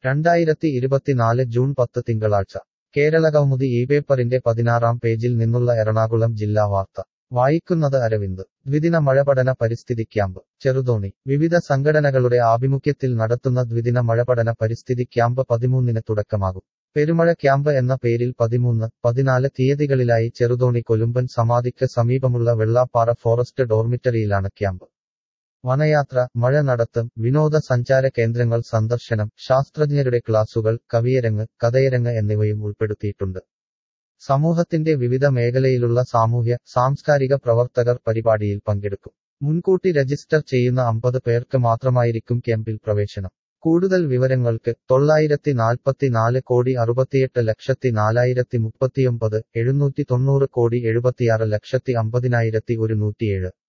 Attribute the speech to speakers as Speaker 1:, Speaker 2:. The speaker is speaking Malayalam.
Speaker 1: രണ്ടായിരത്തി ഇരുപത്തിനാല് ജൂൺ പത്ത് തിങ്കളാഴ്ച കേരളകൗമുദി ഈ പേപ്പറിന്റെ പതിനാറാം പേജിൽ നിന്നുള്ള എറണാകുളം ജില്ലാ വാർത്ത വായിക്കുന്നത് അരവിന്ദ് ദ്വിദിന മഴപഠന പരിസ്ഥിതി ക്യാമ്പ് ചെറുതോണി വിവിധ സംഘടനകളുടെ ആഭിമുഖ്യത്തിൽ നടത്തുന്ന ദ്വിദിന മഴപഠന പരിസ്ഥിതി ക്യാമ്പ് പതിമൂന്നിന് തുടക്കമാകും പെരുമഴ ക്യാമ്പ് എന്ന പേരിൽ പതിമൂന്ന് പതിനാല് തീയതികളിലായി ചെറുതോണി കൊലുമ്പൻ സമാധിക്ക് സമീപമുള്ള വെള്ളാപ്പാറ ഫോറസ്റ്റ് ഡോർമിറ്ററിയിലാണ് ക്യാമ്പ് വനയാത്ര മഴ നടത്തം വിനോദസഞ്ചാര കേന്ദ്രങ്ങൾ സന്ദർശനം ശാസ്ത്രജ്ഞരുടെ ക്ലാസുകൾ കവിയരങ്ങ് കഥയരങ്ങ് എന്നിവയും ഉൾപ്പെടുത്തിയിട്ടുണ്ട് സമൂഹത്തിന്റെ വിവിധ മേഖലയിലുള്ള സാമൂഹ്യ സാംസ്കാരിക പ്രവർത്തകർ പരിപാടിയിൽ പങ്കെടുക്കും മുൻകൂട്ടി രജിസ്റ്റർ ചെയ്യുന്ന അമ്പത് പേർക്ക് മാത്രമായിരിക്കും ക്യാമ്പിൽ പ്രവേശനം കൂടുതൽ വിവരങ്ങൾക്ക് തൊള്ളായിരത്തി നാൽപ്പത്തിനാല് കോടി അറുപത്തിയെട്ട് ലക്ഷത്തി നാലായിരത്തി മുപ്പത്തിയൊമ്പത് എഴുന്നൂറ്റി തൊണ്ണൂറ് കോടി എഴുപത്തിയാറ് ലക്ഷത്തി അമ്പതിനായിരത്തി ഒരുന്നൂറ്റിയേഴ്